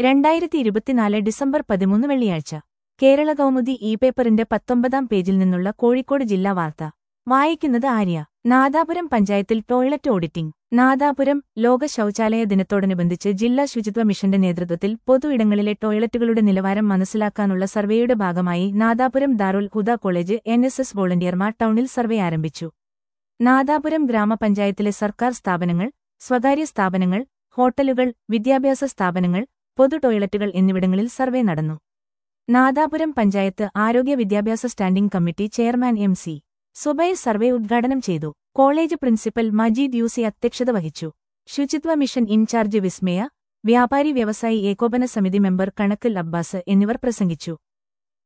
രണ്ടായിരത്തി ഇരുപത്തിനാല് ഡിസംബർ പതിമൂന്ന് വെള്ളിയാഴ്ച കേരള കൗമുദി ഇ പേപ്പറിന്റെ പത്തൊമ്പതാം പേജിൽ നിന്നുള്ള കോഴിക്കോട് ജില്ലാ വാർത്ത വായിക്കുന്നത് ആര്യ നാദാപുരം പഞ്ചായത്തിൽ ടോയ്ലറ്റ് ഓഡിറ്റിംഗ് നാദാപുരം ലോക ശൌചാലയ ദിനത്തോടനുബന്ധിച്ച് ജില്ലാ ശുചിത്വ മിഷന്റെ നേതൃത്വത്തിൽ പൊതു ഇടങ്ങളിലെ ടോയ്ലറ്റുകളുടെ നിലവാരം മനസ്സിലാക്കാനുള്ള സർവേയുടെ ഭാഗമായി Nadapuram Darul Huda college N S S വോളണ്ടിയർമാർ ടൗണിൽ സർവേ ആരംഭിച്ചു നാദാപുരം ഗ്രാമപഞ്ചായത്തിലെ സർക്കാർ സ്ഥാപനങ്ങൾ സ്വകാര്യ സ്ഥാപനങ്ങൾ ഹോട്ടലുകൾ വിദ്യാഭ്യാസ സ്ഥാപനങ്ങൾ പൊതു ടോയ്ലറ്റുകൾ എന്നിവിടങ്ങളിൽ സർവേ നടന്നു നാദാപുരം പഞ്ചായത്ത് ആരോഗ്യ വിദ്യാഭ്യാസ standing committee chairman M C Zubair survey ഉദ്ഘാടനം ചെയ്തു കോളേജ് പ്രിൻസിപ്പൽ മജീദ് യൂസി അധ്യക്ഷത വഹിച്ചു ശുചിത്വ മിഷൻ ഇൻചാർജ് വിസ്മയ വ്യാപാരി വ്യവസായി ഏകോപന സമിതി മെമ്പർ കണക്കിൽ അബ്ബാസ് എന്നിവർ പ്രസംഗിച്ചു